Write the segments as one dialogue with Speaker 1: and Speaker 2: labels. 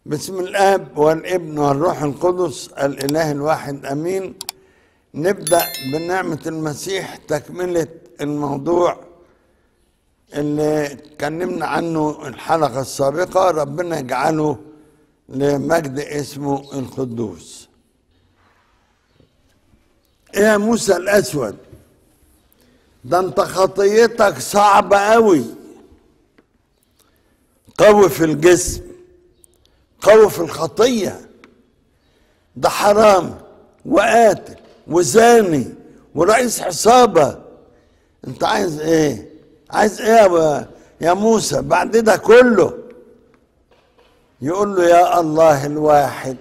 Speaker 1: بسم الاب والابن والروح القدس الاله الواحد امين نبدا بنعمه المسيح تكمله الموضوع اللي اتكلمنا عنه الحلقه السابقه ربنا يجعله لمجد اسمه القدوس ايه يا موسى الاسود ده انت خطيتك صعبه قوي قوي في الجسم قوي في الخطيه ده حرام وقاتل وزاني ورئيس عصابه انت عايز ايه عايز ايه يا, يا موسى بعد ده كله يقول له يا الله الواحد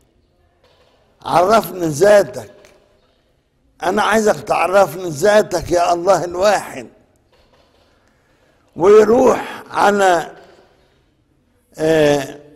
Speaker 1: عرفني ذاتك انا عايزك تعرفني ذاتك يا الله الواحد ويروح على آه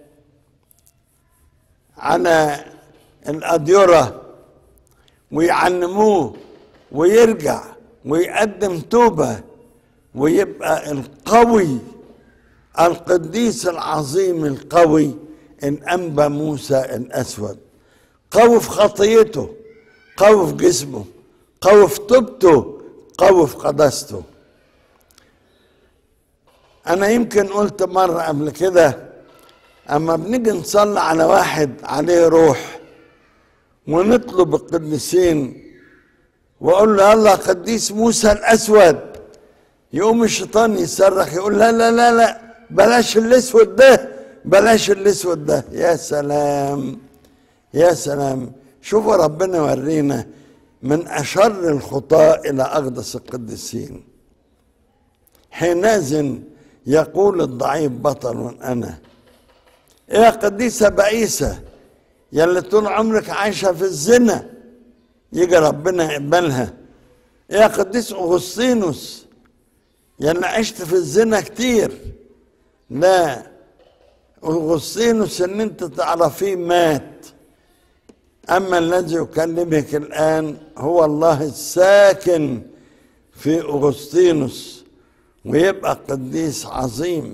Speaker 1: على الأديرة ويعلموه ويرجع ويقدم توبة ويبقى القوي القديس العظيم القوي الأنبا موسى الأسود قوي في خطيته قوي في جسمه قوي في توبته قوي في قداسته أنا يمكن قلت مرة قبل كده اما بنيجي نصلي على واحد عليه روح ونطلب القديسين واقول له يلا قديس موسى الاسود يقوم الشيطان يصرخ يقول لا لا لا لا بلاش الاسود ده بلاش الاسود ده يا سلام يا سلام شوفوا ربنا يورينا من اشر الخطاة الى اقدس القديسين حينئذ يقول الضعيف بطل انا يا قديسة بئيسة يلي طول عمرك عايشة في الزنا يجي ربنا يقبلها يا قديس أغسطينوس يلي عشت في الزنا كتير لا أغسطينوس اللي انت تعرفيه مات أما الذي يكلمك الآن هو الله الساكن في أغسطينوس ويبقى قديس عظيم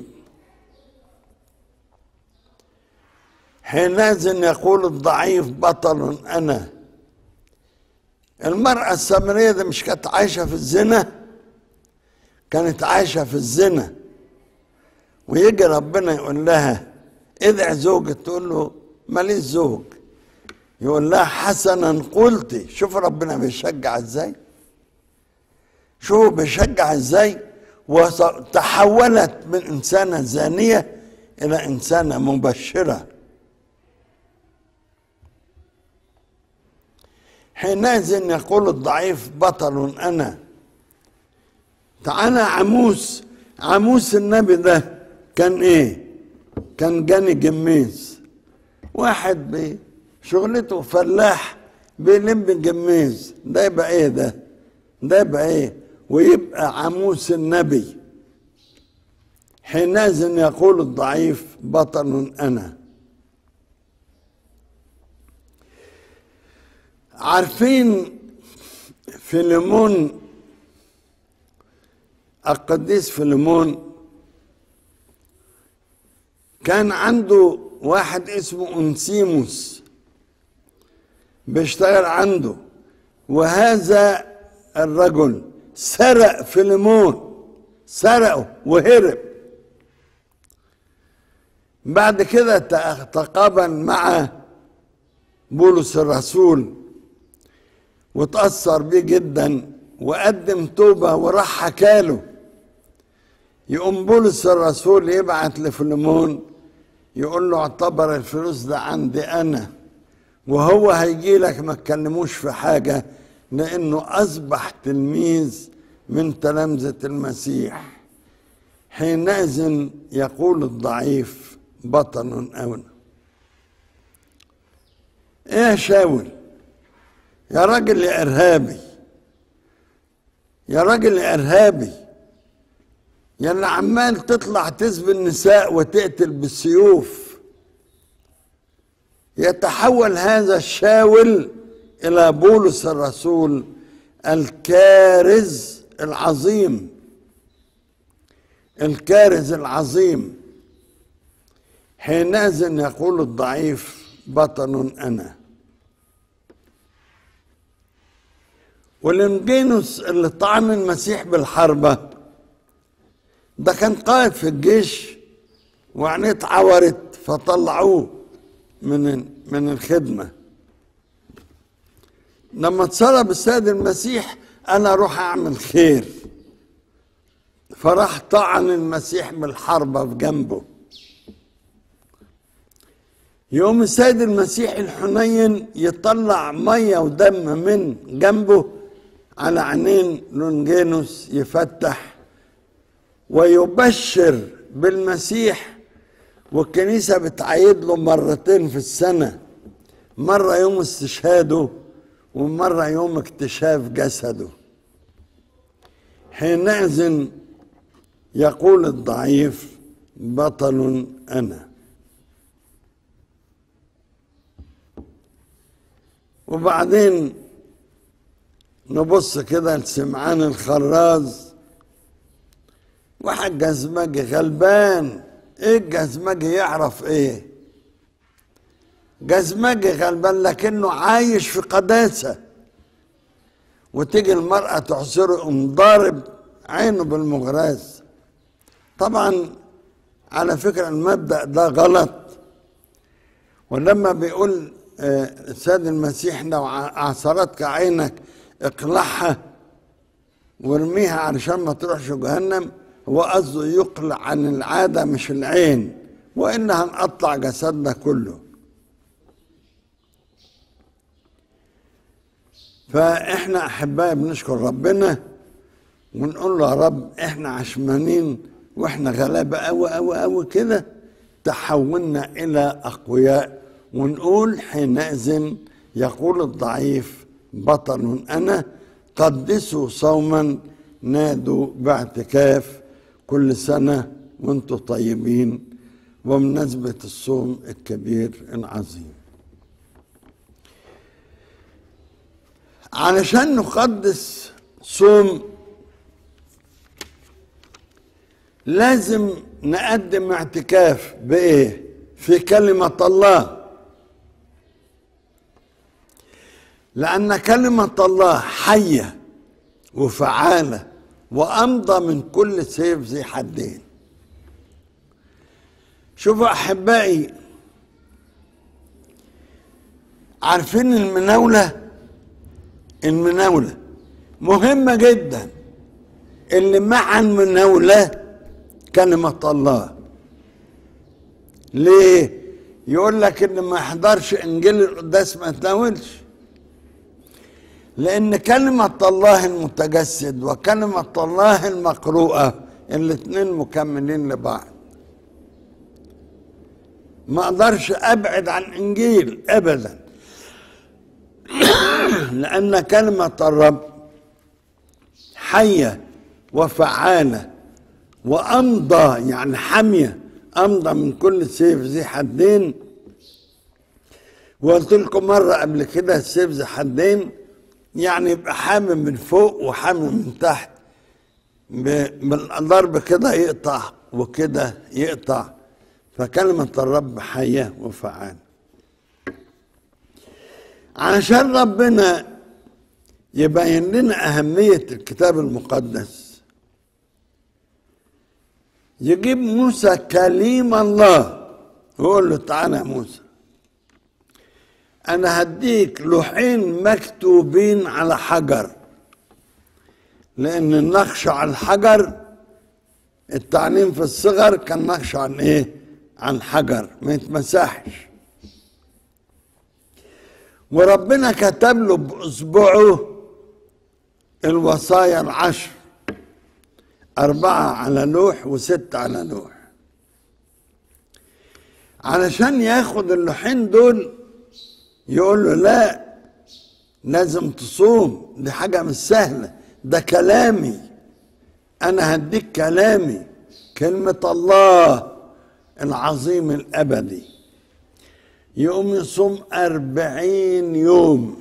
Speaker 1: حينئذ يقول الضعيف بطل انا المرأة السامرية دي مش كانت عايشة في الزنا كانت عايشة في الزنا ويجي ربنا يقول لها ادعي زوجك تقول له ماليش زوج يقول لها حسنا قلت شوف ربنا بيشجع ازاي شوف بيشجع ازاي وتحولت من انسانة زانية الى انسانة مبشرة حينئذ يقول الضعيف بطل انا تعالى عموس عموس النبي ده كان ايه كان جاني جميز واحد بشغلته فلاح بيلم جميز ده يبقى ايه ده ده يبقى ايه ويبقى عموس النبي حينئذ يقول الضعيف بطل انا عارفين فيلمون القديس فيلمون كان عنده واحد اسمه انسيموس بيشتغل عنده وهذا الرجل سرق فيلمون سرقه وهرب بعد كده تقابل مع بولس الرسول وتأثر بيه جدا وقدم توبة وراح حكاله يقوم بولس الرسول يبعت لفليمون يقول له اعتبر الفلوس ده عندي أنا وهو هيجي لك ما تكلموش في حاجة لأنه أصبح تلميذ من تلامذة المسيح حينئذ يقول الضعيف بطل أونا ايه يا شاول يا راجل يا ارهابي يا راجل يا ارهابي يا اللي عمال تطلع تسبي النساء وتقتل بالسيوف يتحول هذا الشاول الى بولس الرسول الكارز العظيم الكارز العظيم حينئذ يقول الضعيف بطل أنا ولنجينوس اللي طعن المسيح بالحربة ده كان قائد في الجيش وعينيه اتعورت فطلعوه من من الخدمة لما اتصلب السيد المسيح أنا أروح أعمل خير فراح طعن المسيح بالحربة في جنبه يوم السيد المسيح الحنين يطلع مية ودم من جنبه على عينين لونجينوس يفتح ويبشر بالمسيح والكنيسة بتعيد له مرتين في السنة مرة يوم استشهاده ومرة يوم اكتشاف جسده حينئذ يقول الضعيف بطل أنا وبعدين نبص كده لسمعان الخراز واحد جزمجي غلبان ايه الجزمجي يعرف ايه جزمجي غلبان لكنه عايش في قداسة وتيجي المرأة تعصره يقوم ضارب عينه بالمغراز طبعا على فكرة المبدأ ده غلط ولما بيقول السيد المسيح لو عصرتك عينك اقلعها وارميها علشان ما تروحش جهنم هو قصده يقلع عن العادة مش العين وإلا هنقطع جسدنا كله فإحنا أحبائي بنشكر ربنا ونقول له يا رب إحنا عشمانين وإحنا غلابة أوي أوي أوي كده تحولنا إلى أقوياء ونقول حينئذ يقول الضعيف بطل أنا قدسوا صوما نادوا باعتكاف كل سنة وانتم طيبين ومناسبة الصوم الكبير العظيم علشان نقدس صوم لازم نقدم اعتكاف بايه في كلمة الله لأن كلمة الله حية وفعالة وأمضى من كل سيف ذي حدين شوفوا أحبائي عارفين المناولة المناولة مهمة جدا اللي مع المناولة كلمة الله ليه؟ يقول لك اللي ما يحضرش انجيل القداس ما يتناولش لان كلمة الله المتجسد وكلمة الله المقروءة الاثنين مكملين لبعض ما اقدرش ابعد عن انجيل ابدا لان كلمة الرب حية وفعالة وامضى يعني حامية امضى من كل سيف ذي حدين وقلت لكم مرة قبل كده السيف ذي حدين يعني يبقى حامي من فوق وحامي من تحت بالضرب كده يقطع وكده يقطع فكلمة الرب حية وفعالة علشان ربنا يبين لنا أهمية الكتاب المقدس يجيب موسى كليم الله ويقول له تعالى يا موسى انا هديك لوحين مكتوبين على حجر لان النقش على الحجر التعليم في الصغر كان نقش عن ايه عن حجر ما يتمسحش وربنا كتب له باصبعه الوصايا العشر أربعة على لوح وستة على لوح علشان ياخد اللوحين دول يقول له لا لازم تصوم دي حاجة مش سهلة ده كلامي أنا هديك كلامي كلمة الله العظيم الأبدي يقوم يصوم أربعين يوم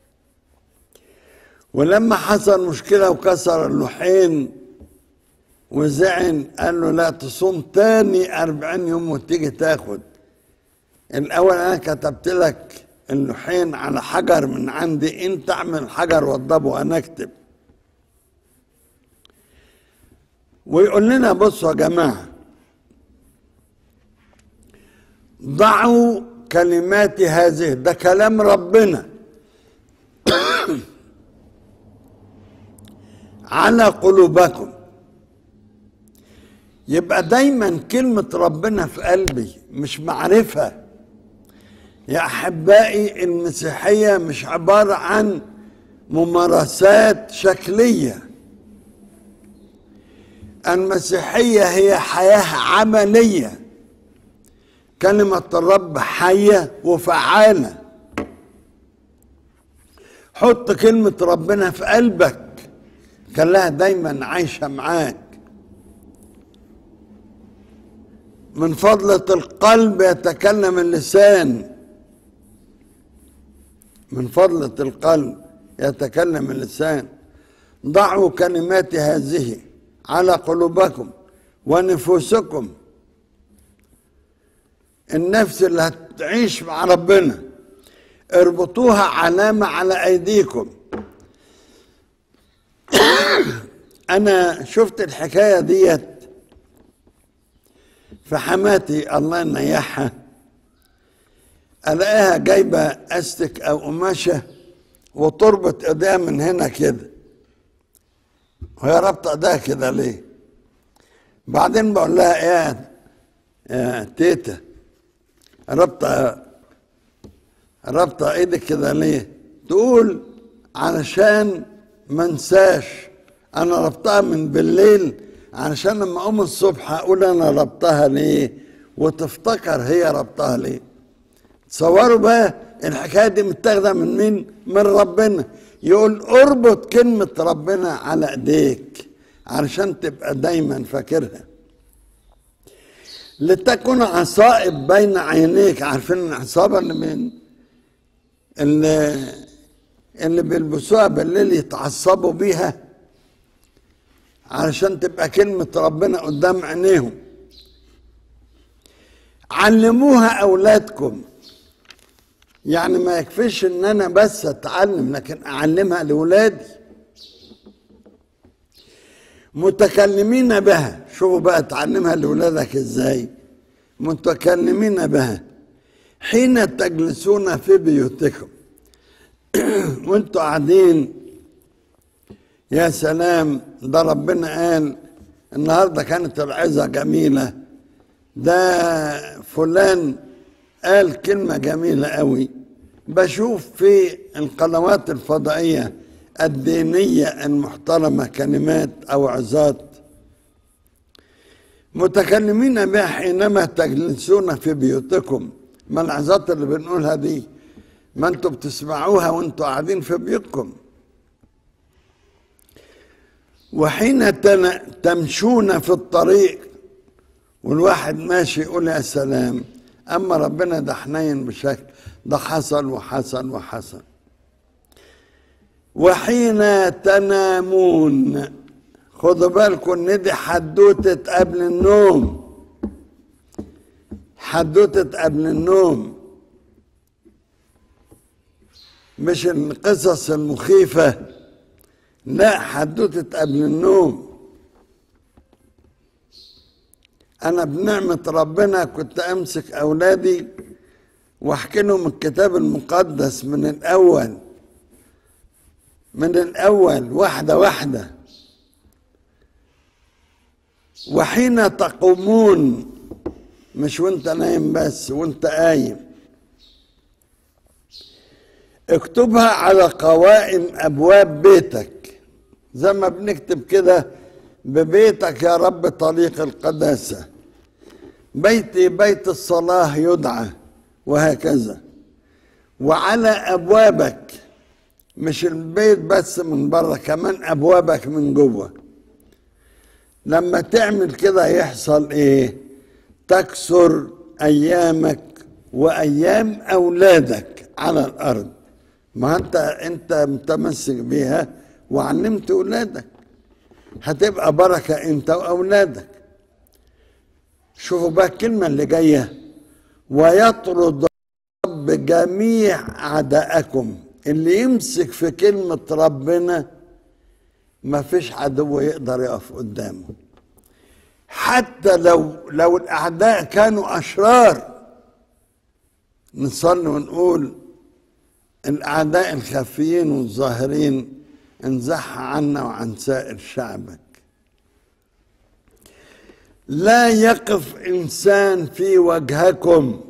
Speaker 1: ولما حصل مشكلة وكسر اللوحين وزعل قال له لا تصوم تاني أربعين يوم وتيجي تاخد الأول أنا كتبت لك اللوحين على حجر من عندي أنت اعمل حجر وضبه وأنا أكتب ويقول لنا بصوا يا جماعة ضعوا كلمات هذه ده كلام ربنا على قلوبكم يبقى دايما كلمة ربنا في قلبي مش معرفة يا أحبائي المسيحية مش عبارة عن ممارسات شكلية المسيحية هي حياة عملية كلمة الرب حية وفعالة حط كلمة ربنا في قلبك خليها دايما عايشة معاك من فضلة القلب يتكلم اللسان من فضلة القلب يتكلم اللسان ضعوا كلمات هذه على قلوبكم ونفوسكم النفس اللي هتعيش مع ربنا اربطوها علامة على أيديكم أنا شفت الحكاية ديت في حماتي الله ينيحها الاقيها جايبه استك او قماشه وتربط ايديها من هنا كده وهي رابطه ايديها كده ليه بعدين بقول لها ايه يا تيتا رابطه رابطه ايدك كده ليه تقول علشان ما انساش انا ربطها من بالليل علشان لما اقوم الصبح اقول انا ربطها ليه وتفتكر هي ربطها ليه تصوروا بقى الحكايه دي متاخده من مين من ربنا يقول اربط كلمه ربنا على ايديك علشان تبقى دايما فاكرها لتكن عصائب بين عينيك عارفين العصابه اللي من اللي اللي بيلبسوها بالليل يتعصبوا بيها علشان تبقى كلمة ربنا قدام عينيهم علموها أولادكم يعني ما يكفيش ان انا بس اتعلم لكن اعلمها لاولادي متكلمين بها شوفوا بقى تعلمها لاولادك ازاي متكلمين بها حين تجلسون في بيوتكم وانتوا قاعدين يا سلام ده ربنا قال النهارده كانت العظه جميله ده فلان قال كلمه جميله قوي بشوف في القنوات الفضائيه الدينيه المحترمه كلمات او عظات متكلمين بها حينما تجلسون في بيوتكم ما العظات اللي بنقولها دي ما انتوا بتسمعوها وانتوا قاعدين في بيوتكم وحين تمشون في الطريق والواحد ماشي يقول يا سلام اما ربنا ده حنين بشكل ده حصل وحصل وحصل وحين تنامون خدوا بالكم ان دي حدوته قبل النوم حدوته قبل النوم مش القصص المخيفه لا حدوته قبل النوم انا بنعمه ربنا كنت امسك اولادي واحكي لهم الكتاب المقدس من الاول من الاول واحده واحده وحين تقومون مش وانت نايم بس وانت قايم اكتبها على قوائم ابواب بيتك زي ما بنكتب كده ببيتك يا رب طريق القداسه بيتي بيت الصلاه يدعى وهكذا وعلى ابوابك مش البيت بس من بره كمان ابوابك من جوه لما تعمل كده يحصل ايه تكسر ايامك وايام اولادك على الارض ما انت انت متمسك بيها وعلمت اولادك هتبقى بركة انت واولادك شوفوا بقى الكلمة اللي جاية ويطرد رب جميع أعدائكم اللي يمسك في كلمة ربنا ما فيش عدو يقدر يقف قدامه حتى لو لو الأعداء كانوا أشرار نصلي ونقول الأعداء الخفيين والظاهرين انزح عنا وعن سائر شعبك لا يقف انسان في وجهكم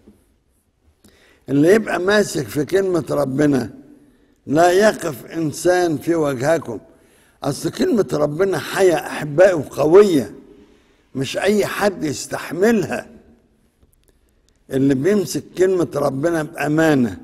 Speaker 1: اللي يبقى ماسك في كلمة ربنا لا يقف انسان في وجهكم اصل كلمة ربنا حياة احبائي وقوية مش اي حد يستحملها اللي بيمسك كلمة ربنا بأمانة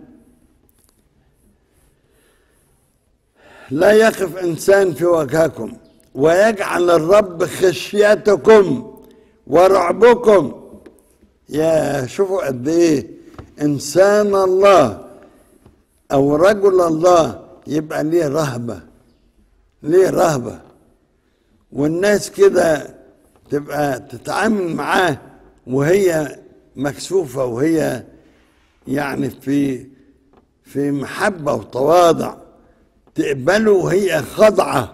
Speaker 1: لا يقف انسان في وجهكم ويجعل الرب خشيتكم ورعبكم يا شوفوا قد ايه انسان الله او رجل الله يبقى ليه رهبه ليه رهبه والناس كده تبقى تتعامل معاه وهي مكسوفه وهي يعني في في محبه وتواضع تقبله وهي خاضعه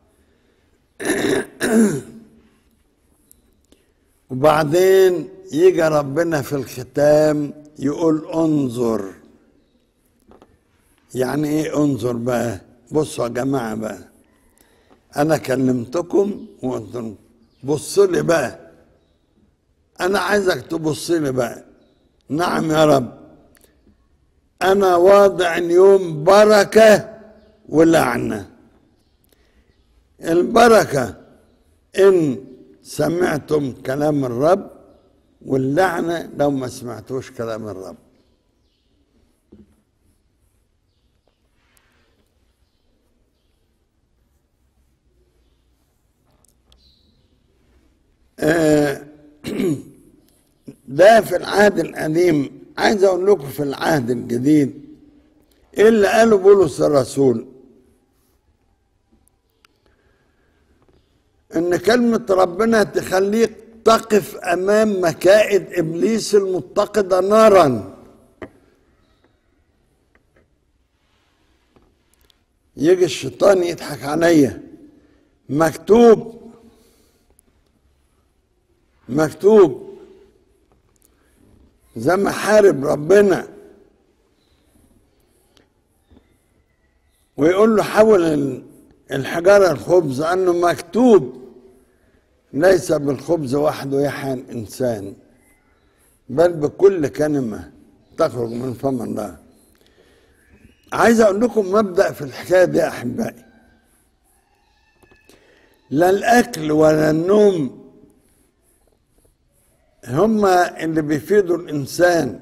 Speaker 1: وبعدين يجي ربنا في الختام يقول انظر يعني ايه انظر بقى بصوا يا جماعه بقى انا كلمتكم وانتم بصوا لي بقى انا عايزك تبص لي بقى نعم يا رب انا واضع اليوم بركه ولعنه البركه ان سمعتم كلام الرب واللعنه لو ما سمعتوش كلام الرب آه، ده في العهد القديم عايز اقول لكم في العهد الجديد ايه اللي قاله بولس الرسول ان كلمة ربنا تخليك تقف امام مكائد ابليس المتقدة نارا يجي الشيطان يضحك عليا مكتوب مكتوب زي ما حارب ربنا ويقول له حول الحجارة الخبز أنه مكتوب ليس بالخبز وحده يحيى الإنسان بل بكل كلمة تخرج من فم الله عايز أقول لكم مبدأ في الحكاية دي يا أحبائي لا الأكل ولا النوم هما اللي بيفيدوا الإنسان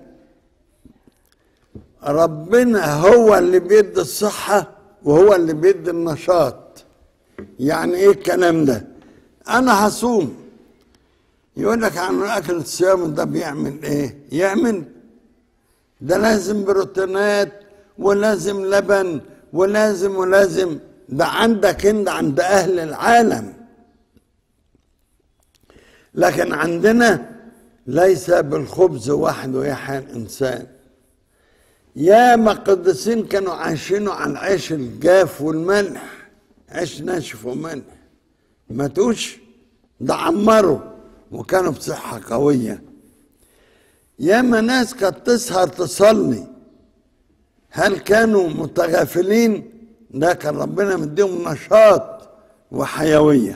Speaker 1: ربنا هو اللي بيدي الصحة وهو اللي بيدي النشاط يعني ايه الكلام ده انا هصوم يقول لك عن اكل الصيام ده بيعمل ايه يعمل ده لازم بروتينات ولازم لبن ولازم ولازم ده عندك انت عند اهل العالم لكن عندنا ليس بالخبز وحده يحيى الانسان يا مقدسين كانوا عايشينه على العيش الجاف والملح عيش ناشف وملح ماتوش ده عمروا وكانوا بصحة قوية ياما ناس كانت تسهر تصلي هل كانوا متغافلين ده كان ربنا مديهم نشاط وحيوية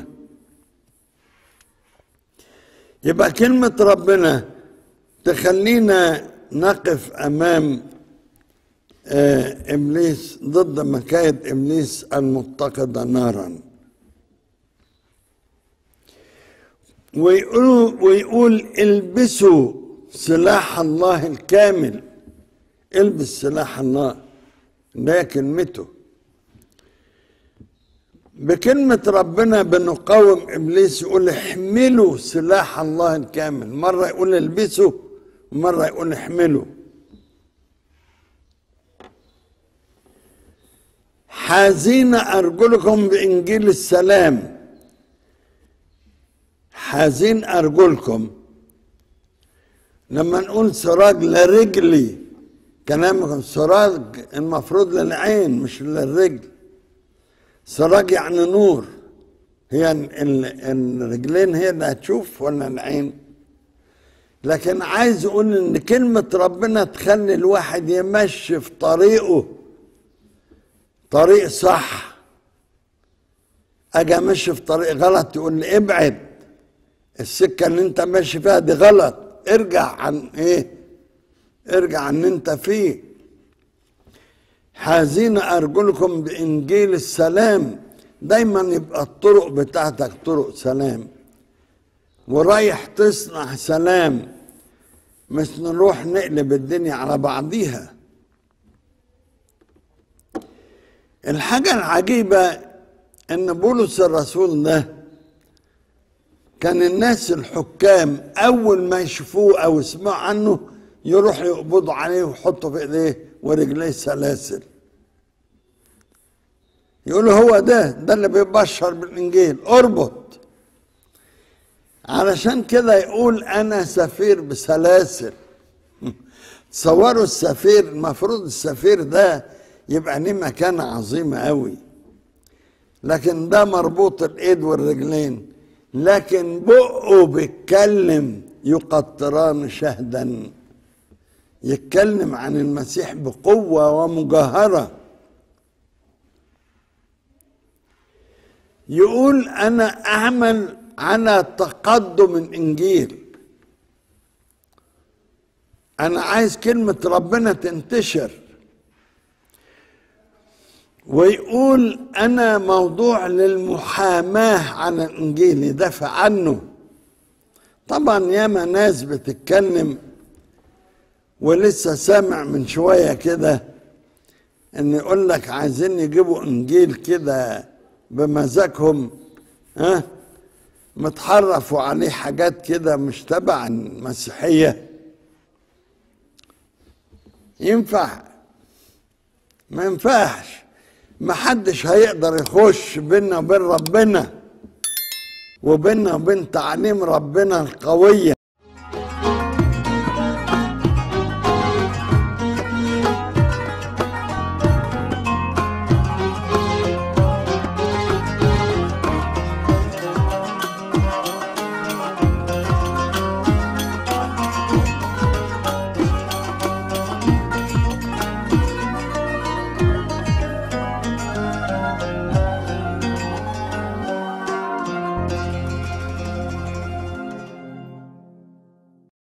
Speaker 1: يبقى كلمة ربنا تخلينا نقف أمام آه ابليس ضد مكايد ابليس المتقده نارا ويقول ويقول البسوا سلاح الله الكامل البس سلاح الله ده كلمته بكلمة ربنا بنقاوم إبليس يقول احملوا سلاح الله الكامل مرة يقول البسوا ومرة يقول احملوا حازين أرجلكم بإنجيل السلام حازين ارجلكم لما نقول سراج لرجلي كلامكم سراج المفروض للعين مش للرجل سراج يعني نور هي الرجلين هي اللي هتشوف ولا العين لكن عايز اقول ان كلمة ربنا تخلي الواحد يمشي في طريقه طريق صح اجي امشي في طريق غلط يقول لي ابعد السكة اللي انت ماشي فيها دي غلط ارجع عن ايه ارجع عن انت فيه حازين ارجلكم بانجيل السلام دايما يبقى الطرق بتاعتك طرق سلام ورايح تصنع سلام مش نروح نقلب الدنيا على بعضيها الحاجة العجيبة ان بولس الرسول ده كان الناس الحكام اول ما يشوفوه او يسمعوا عنه يروحوا يقبضوا عليه ويحطوا في ايديه ورجليه سلاسل يقولوا هو ده ده اللي بيبشر بالانجيل اربط علشان كده يقول انا سفير بسلاسل تصوروا السفير المفروض السفير ده يبقى ليه مكانة عظيمة قوي لكن ده مربوط الايد والرجلين لكن بقه بيتكلم يقطران شهدا يتكلم عن المسيح بقوة ومجاهرة يقول أنا أعمل على تقدم الإنجيل أنا عايز كلمة ربنا تنتشر ويقول أنا موضوع للمحاماة عن الإنجيل يدافع عنه طبعا ياما ناس بتتكلم ولسه سامع من شوية كده ان يقول لك عايزين يجيبوا انجيل كده بمزاجهم ها متحرفوا عليه حاجات كده مش تبع المسيحية ينفع ما ينفعش ما حدش هيقدر يخش بيننا وبين ربنا وبيننا وبين تعليم ربنا القوية